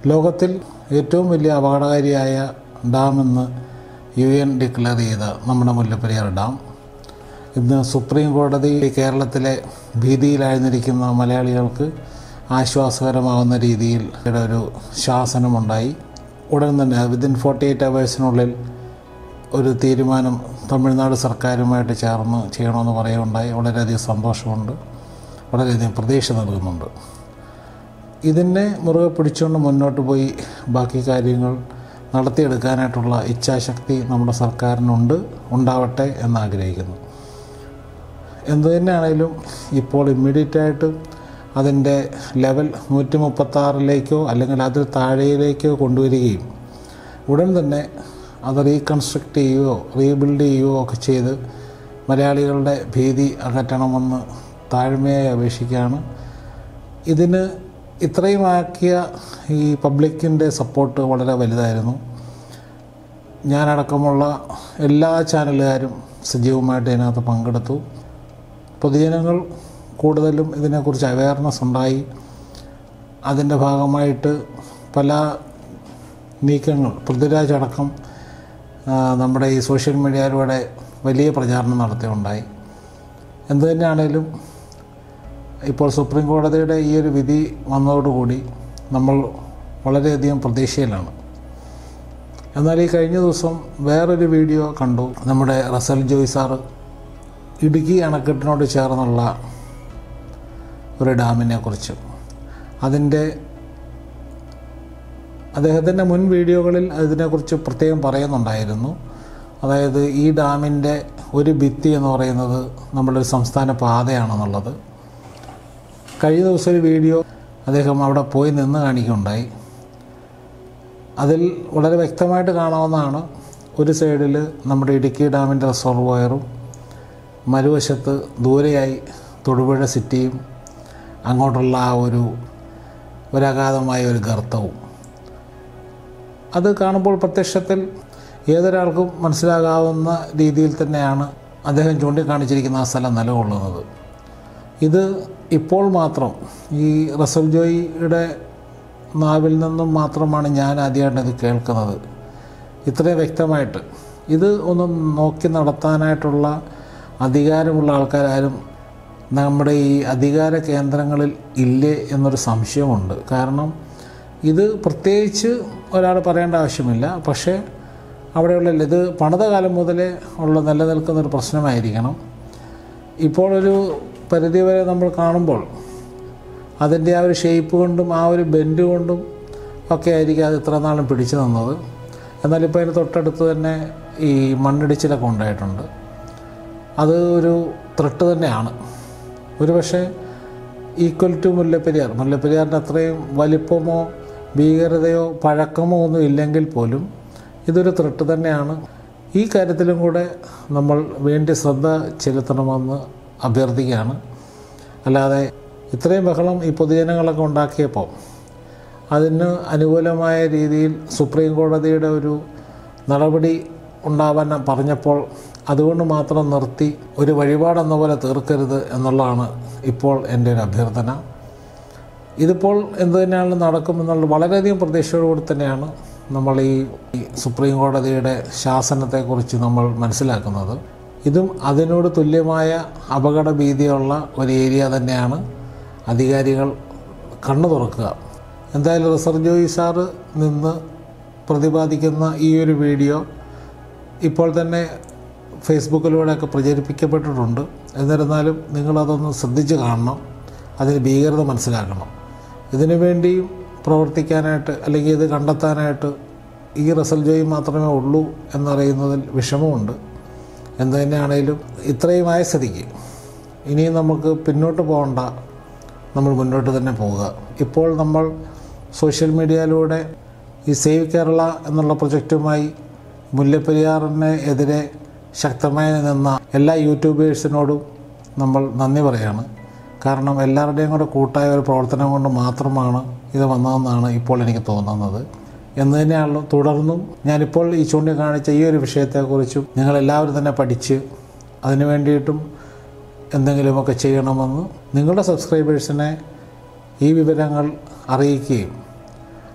ലോകത്തിൽ ഏറ്റവും വലിയ അപകടകാരിയായ ഡാം എന്ന് യു എൻ ഡിക്ലെയർ ചെയ്ത നമ്മുടെ മുല്ലപ്പെരിയാർ ഡാം ഇന്ന് സുപ്രീം കോടതി കേരളത്തിലെ ഭീതിയിലായിരുന്നിരിക്കുന്ന മലയാളികൾക്ക് ആശ്വാസകരമാകുന്ന രീതിയിൽ ഒരു ശാസനമുണ്ടായി ഉടൻ തന്നെ വിതിൻ ഫോർട്ടി എയ്റ്റ് അവേഴ്സിനുള്ളിൽ ഒരു തീരുമാനം തമിഴ്നാട് സർക്കാരുമായിട്ട് ചേർന്ന് ചെയ്യണമെന്ന് പറയുകയുണ്ടായി വളരെയധികം സന്തോഷമുണ്ട് വളരെയധികം പ്രതീക്ഷ നൽകുന്നുണ്ട് ഇതിനെ മുറുകെ പിടിച്ചുകൊണ്ട് മുന്നോട്ട് പോയി ബാക്കി കാര്യങ്ങൾ നടത്തിയെടുക്കാനായിട്ടുള്ള ഇച്ഛാശക്തി നമ്മുടെ സർക്കാരിനുണ്ട് ഉണ്ടാവട്ടെ എന്ന് ആഗ്രഹിക്കുന്നു എന്തു തന്നെയാണേലും ഇപ്പോൾ ഇമ്മീഡിയറ്റായിട്ട് അതിൻ്റെ ലെവൽ നൂറ്റി മുപ്പത്താറിലേക്കോ അല്ലെങ്കിൽ അതിൽ താഴെയിലേക്കോ കൊണ്ടുവരികയും ഉടൻ തന്നെ അത് റീകൺസ്ട്രക്റ്റ് ചെയ്യുകയോ റീബിൽഡ് ചെയ്യുകയോ ഒക്കെ ചെയ്ത് മലയാളികളുടെ ഭീതി അകറ്റണമെന്ന് താഴ്മയായി അപേക്ഷിക്കുകയാണ് ഇതിന് ഇത്രയും ആക്കിയ ഈ പബ്ലിക്കിൻ്റെ സപ്പോർട്ട് വളരെ വലുതായിരുന്നു ഞാനടക്കമുള്ള എല്ലാ ചാനലുകാരും സജീവമായിട്ട് ഇതിനകത്ത് പങ്കെടുത്തു പൊതുജനങ്ങൾ കൂടുതലും ഇതിനെക്കുറിച്ച് അവയർനെസ് ഉണ്ടായി അതിൻ്റെ ഭാഗമായിട്ട് പല നീക്കങ്ങൾ പൃഥ്വിരാജ് അടക്കം ആ, നമ്മുടെ ഈ സോഷ്യൽ മീഡിയയിലൂടെ വലിയ പ്രചാരണം നടത്തിയുണ്ടായി എന്തു തന്നെയാണേലും ഇപ്പോൾ സുപ്രീം കോടതിയുടെ ഈ ഒരു വിധി വന്നതോടുകൂടി നമ്മൾ വളരെയധികം പ്രതീക്ഷയിലാണ് എന്നാൽ ഈ കഴിഞ്ഞ ദിവസം വേറൊരു വീഡിയോ കണ്ടു നമ്മുടെ റസൽ ജോയ് സാറ് ഇടുക്കി അണക്കെട്ടിനോട് ചേർന്നുള്ള ഒരു ഡാമിനെ കുറിച്ച് അതിൻ്റെ അദ്ദേഹത്തിൻ്റെ മുൻ വീഡിയോകളിൽ അതിനെക്കുറിച്ച് പ്രത്യേകം പറയുന്നുണ്ടായിരുന്നു അതായത് ഈ ഡാമിൻ്റെ ഒരു ഭിത്തി എന്ന് പറയുന്നത് നമ്മുടെ ഒരു സംസ്ഥാന പാതയാണെന്നുള്ളത് കഴിഞ്ഞ ദിവസം ഒരു വീഡിയോ അദ്ദേഹം അവിടെ പോയി നിന്ന് കാണിക്കുകയുണ്ടായി അതിൽ വളരെ വ്യക്തമായിട്ട് കാണാവുന്നതാണ് ഒരു സൈഡിൽ നമ്മുടെ ഇടുക്കി ഡാമിൻ്റെ റിസർവോയറും മറുവശത്ത് ദൂരെയായി തൊടുപുഴ സിറ്റിയും അങ്ങോട്ടുള്ള ആ ഒരു ഒരഗാധമായ ഒരു ഗർത്തവും അത് കാണുമ്പോൾ പ്രത്യക്ഷത്തിൽ ഏതൊരാൾക്കും മനസ്സിലാകാവുന്ന രീതിയിൽ തന്നെയാണ് അദ്ദേഹം ചൂണ്ടിക്കാണിച്ചിരിക്കുന്ന ആ സ്ഥലം നിലകൊള്ളുന്നത് ഇത് ഇപ്പോൾ മാത്രം ഈ റസൽ ജോയിയുടെ നാവിൽ നിന്നും മാത്രമാണ് ഞാൻ ആദ്യമായിട്ട് ഇത് കേൾക്കുന്നത് ഇത്രയും വ്യക്തമായിട്ട് ഇത് ഒന്ന് നോക്കി നടത്താനായിട്ടുള്ള അധികാരമുള്ള ആൾക്കാരും നമ്മുടെ ഈ അധികാര കേന്ദ്രങ്ങളിൽ ഇല്ലേ എന്നൊരു സംശയമുണ്ട് കാരണം ഇത് പ്രത്യേകിച്ച് ഒരാൾ പറയേണ്ട ആവശ്യമില്ല പക്ഷേ അവിടെയുള്ള ഇത് പണിത കാലം മുതലേ ഉള്ള നിലനിൽക്കുന്ന ഒരു പ്രശ്നമായിരിക്കണം ഇപ്പോൾ ഒരു പരിധിവരെ നമ്മൾ കാണുമ്പോൾ അതിൻ്റെ ആ ഒരു ഷേപ്പ് കൊണ്ടും ആ ഒരു ബെൻഡ് കൊണ്ടും ഒക്കെ ആയിരിക്കും അത് ഇത്ര നാളും പിടിച്ചു നിന്നത് എന്നാൽ ഇപ്പോൾ അതിന് തൊട്ടടുത്ത് തന്നെ ഈ മണ്ണിടിച്ചിലൊക്കെ ഉണ്ടായിട്ടുണ്ട് അത് ഒരു ത്രെട്ട് തന്നെയാണ് ഒരു പക്ഷേ ഈക്വൽ ടു മുല്ലപ്പെരിയാർ മുല്ലപ്പെരിയാറിൻ്റെ അത്രയും വലിപ്പമോ ഭീകരതയോ പഴക്കമോ ഒന്നും ഇല്ലെങ്കിൽ പോലും ഇതൊരു ത്രെട്ട് തന്നെയാണ് ഈ കാര്യത്തിലും കൂടെ നമ്മൾ വേണ്ടി ശ്രദ്ധ ചെലുത്തണമെന്ന് അഭ്യർത്ഥിക്കുകയാണ് അല്ലാതെ ഇത്രയും ബഹളം ഈ പൊതുജനങ്ങളൊക്കെ ഉണ്ടാക്കിയപ്പോൾ അതിന് അനുകൂലമായ രീതിയിൽ സുപ്രീം കോടതിയുടെ ഒരു നടപടി ഉണ്ടാവാൻ പറഞ്ഞപ്പോൾ അതുകൊണ്ട് മാത്രം നിർത്തി ഒരു വഴിപാടെന്ന പോലെ തീർക്കരുത് എന്നുള്ളതാണ് ഇപ്പോൾ എൻ്റെ ഒരു അഭ്യർത്ഥന ഇതിപ്പോൾ എന്ത് തന്നെയാണ് നടക്കുമെന്നുള്ള വളരെയധികം പ്രതീക്ഷയോടുകൂടി തന്നെയാണ് നമ്മൾ ഈ ഈ സുപ്രീം കോടതിയുടെ ശാസനത്തെക്കുറിച്ച് നമ്മൾ മനസ്സിലാക്കുന്നത് ഇതും അതിനോട് തുല്യമായ അപകട ഭീതിയുള്ള ഒരു ഏരിയ തന്നെയാണ് അധികാരികൾ കണ്ണു തുറക്കുക എന്തായാലും റിസർവ് ജോയി സാറ് നിന്ന് പ്രതിപാദിക്കുന്ന ഈ ഒരു വീഡിയോ ഇപ്പോൾ തന്നെ ഫേസ്ബുക്കിലൂടെയൊക്കെ പ്രചരിപ്പിക്കപ്പെട്ടിട്ടുണ്ട് എന്നിരുന്നാലും നിങ്ങളതൊന്ന് ശ്രദ്ധിച്ച് കാണണം അതിന് ഭീകരത മനസ്സിലാക്കണം ഇതിനു വേണ്ടിയും പ്രവർത്തിക്കാനായിട്ട് അല്ലെങ്കിൽ ഇത് കണ്ടെത്താനായിട്ട് ഈ റസൽ ജോയി മാത്രമേ ഉള്ളൂ എന്നറിയുന്നതിൽ വിഷമമുണ്ട് എന്തു തന്നെയാണേലും ഇത്രയും ആയ സ്ഥിതിക്ക് ഇനിയും നമുക്ക് പിന്നോട്ട് പോകണ്ട നമ്മൾ മുന്നോട്ട് തന്നെ പോവുക ഇപ്പോൾ നമ്മൾ സോഷ്യൽ മീഡിയയിലൂടെ ഈ സേവ് കേരള എന്നുള്ള പ്രൊജക്റ്റുമായി മുല്ലപ്പെരിയാറിന് എതിരെ ശക്തമായി നിന്ന എല്ലാ യൂട്യൂബേഴ്സിനോടും നമ്മൾ നന്ദി പറയാണ് കാരണം എല്ലാവരുടെയും കൂടെ കൂട്ടായ ഒരു പ്രവർത്തനം കൊണ്ട് മാത്രമാണ് ഇത് വന്നതെന്നാണ് ഇപ്പോൾ എനിക്ക് തോന്നുന്നത് എന്ന് തന്നെയാണല്ലോ തുടർന്നും ഞാനിപ്പോൾ ഈ ചൂണ്ടിക്കാണിച്ച ഈ ഒരു വിഷയത്തെക്കുറിച്ചും നിങ്ങളെല്ലാവരും തന്നെ പഠിച്ച് അതിനു വേണ്ടിയിട്ടും എന്തെങ്കിലുമൊക്കെ ചെയ്യണമെന്ന് നിങ്ങളുടെ സബ്സ്ക്രൈബേഴ്സിനെ ഈ വിവരങ്ങൾ അറിയിക്കുകയും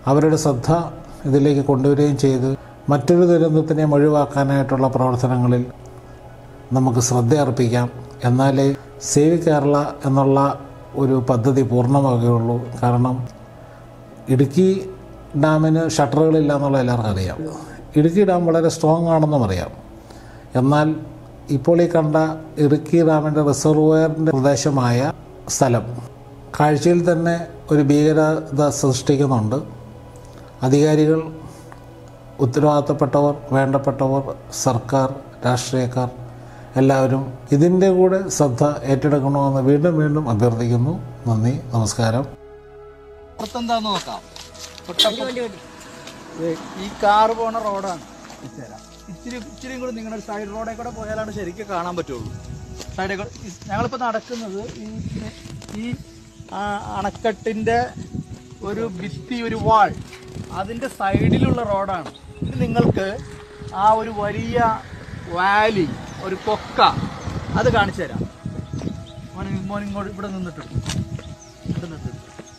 അവരുടെ ശ്രദ്ധ ഇതിലേക്ക് കൊണ്ടുവരികയും ചെയ്ത് മറ്റൊരു ദുരന്തത്തിനെയും ഒഴിവാക്കാനായിട്ടുള്ള പ്രവർത്തനങ്ങളിൽ നമുക്ക് ശ്രദ്ധ അർപ്പിക്കാം എന്നാലേ സേവ് കേരള എന്നുള്ള ഒരു പദ്ധതി പൂർണ്ണമാകുകയുള്ളൂ കാരണം ഇടുക്കി ഡാമിന് ഷട്ടറുകളില്ല എന്നുള്ള എല്ലാവർക്കും അറിയാം ഇടുക്കി ഡാം വളരെ സ്ട്രോങ് ആണെന്നും അറിയാം എന്നാൽ ഇപ്പോൾ ഈ കണ്ട ഇടുക്കി ഡാമിൻ്റെ റിസർവോയറിൻ്റെ പ്രദേശമായ സ്ഥലം കാഴ്ചയിൽ തന്നെ ഒരു ഭീകരത സൃഷ്ടിക്കുന്നുണ്ട് അധികാരികൾ ഉത്തരവാദിത്തപ്പെട്ടവർ വേണ്ടപ്പെട്ടവർ സർക്കാർ രാഷ്ട്രീയക്കാർ എല്ലാവരും ഇതിൻ്റെ കൂടെ ശ്രദ്ധ ഏറ്റെടുക്കണമെന്ന് വീണ്ടും വീണ്ടും അഭ്യർത്ഥിക്കുന്നു നന്ദി നമസ്കാരം പുറത്തെന്താന്ന് നോക്കാം തൊട്ടപ്പുറത്ത് ദേ, ഈ കാറ് പോണ റോഡാണ് ഇത്തരാം ഇച്ചിരി ഇച്ചിരി കൂടി നിങ്ങളുടെ സൈഡ് റോഡിൽ കൂടെ പോയാലാണ് ശരിക്കും കാണാൻ പറ്റുള്ളൂ സൈഡിൽ കൂടെ ഈ- ഞങ്ങളിപ്പോൾ നടക്കുന്നത് ഈ ഈ ആ, അണക്കെട്ടിൻ്റെ ഒരു ഭിത്തി ഒരു വാൾ അതിൻ്റെ സൈഡിലുള്ള റോഡാണ് ഇത് നിങ്ങൾക്ക് ആ ഒരു വലിയ വാലി ഒരു കൊക്ക അത് കാണിച്ചു തരാം മോൻ മോൻ ഇങ്ങോട്ട് ഇവിടെ നിന്നിട്ടുണ്ട് ഇവിടെ നിന്നിട്ടുണ്ട്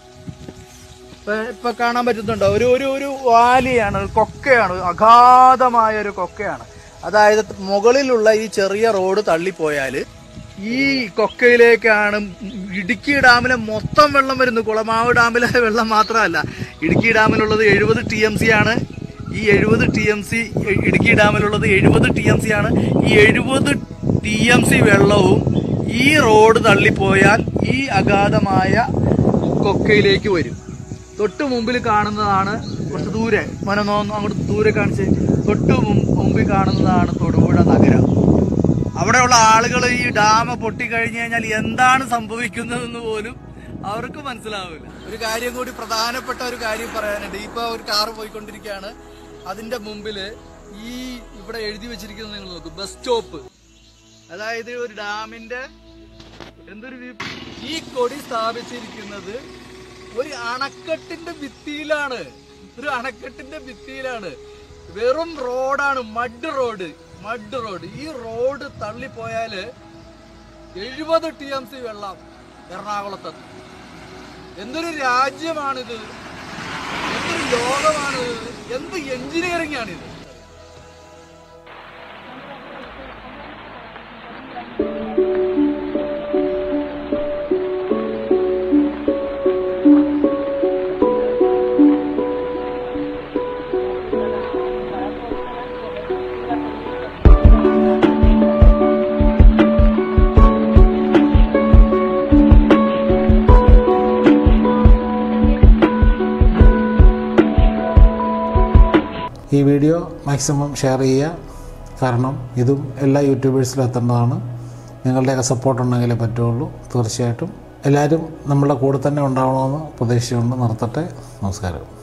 ഇപ്പൊ ഇപ്പൊ കാണാൻ പറ്റുന്നുണ്ടോ ഒരു ഒരു ഒരു വാലിയാണ് ഒരു കൊക്കയാണ് അഗാധമായ ഒരു കൊക്കയാണ് അതായത് മുകളിലുള്ള ഈ ചെറിയ റോഡ് തള്ളിപ്പോയാല് ഈ കൊക്കയിലേക്കാണ് ഇടുക്കി ഡാമിലെ മൊത്തം വെള്ളം വരുന്നു കുളമാവ് ഡാമിലെ വെള്ളം മാത്രമല്ല ഇടുക്കി ഡാമിലുള്ളത് എഴുപത് ടി എം സി ആണ് ഈ എഴുപത് ടി എം സി ഇടുക്കി ഡാമിലുള്ളത് എഴുപത് ടി എം സി ആണ് ഈ എഴുപത് ടി എം സി വെള്ളവും ഈ റോഡ് തള്ളിപ്പോയാൽ ഈ അഗാധമായ കൊക്കയിലേക്ക് വരും തൊട്ട് മുമ്പിൽ കാണുന്നതാണ് കുറച്ച് ദൂരെ മനോ അങ്ങോട്ട് ദൂരെ കാണിച്ച് തൊട്ട് മും- മുമ്പിൽ കാണുന്നതാണ് തൊടുപുഴ നഗരം അവിടെയുള്ള ആളുകൾ ഈ ഡാം പൊട്ടിക്കഴിഞ്ഞു കഴിഞ്ഞാൽ എന്താണ് സംഭവിക്കുന്നതെന്ന് പോലും അവർക്ക് മനസ്സിലാവില്ല ഒരു കാര്യം കൂടി പ്രധാനപ്പെട്ട ഒരു കാര്യം പറയാനുണ്ട് ഇപ്പൊ ഒരു കാറ് പോയിക്കൊണ്ടിരിക്കുകയാണ് അതിന്റെ മുമ്പില് ഈ ഇവിടെ എഴുതി വെച്ചിരിക്കുന്നത് നിങ്ങൾ നോക്ക് ബസ് സ്റ്റോപ്പ് അതായത് ഒരു ഡാമിന്റെ എന്തൊരു വ്യൂ- ഈ കൊടി സ്ഥാപിച്ചിരിക്കുന്നത് ഒരു അണക്കെട്ടിന്റെ ഭിത്തിയിലാണ് ഒരു അണക്കെട്ടിന്റെ ഭിത്തിയിലാണ് വെറും റോഡാണ് മഡ് റോഡ് മഡ് റോഡ് ഈ റോഡ് തള്ളിപ്പോയാല് എഴുപത് ടി എം സി വെള്ളം എറണാകുളത്തെത്തും എന്തൊരു രാജ്യമാണിത് എന്തൊരു ലോകമാണിത് എന്ത് എഞ്ചിനീയറിംഗ് ആണിത് ഈ വീഡിയോ മാക്സിമം ഷെയർ ചെയ്യുക കാരണം ഇതും എല്ലാ യൂട്യൂബേഴ്സിലും എത്തേണ്ടതാണ് നിങ്ങളുടെയൊക്കെ സപ്പോർട്ട് ഉണ്ടെങ്കിലേ പറ്റുള്ളൂ തീർച്ചയായിട്ടും എല്ലാവരും നമ്മളുടെ കൂടെ തന്നെ ഉണ്ടാവണമെന്ന് പ്രതീക്ഷയുണ്ട് നിർത്തട്ടെ നമസ്കാരം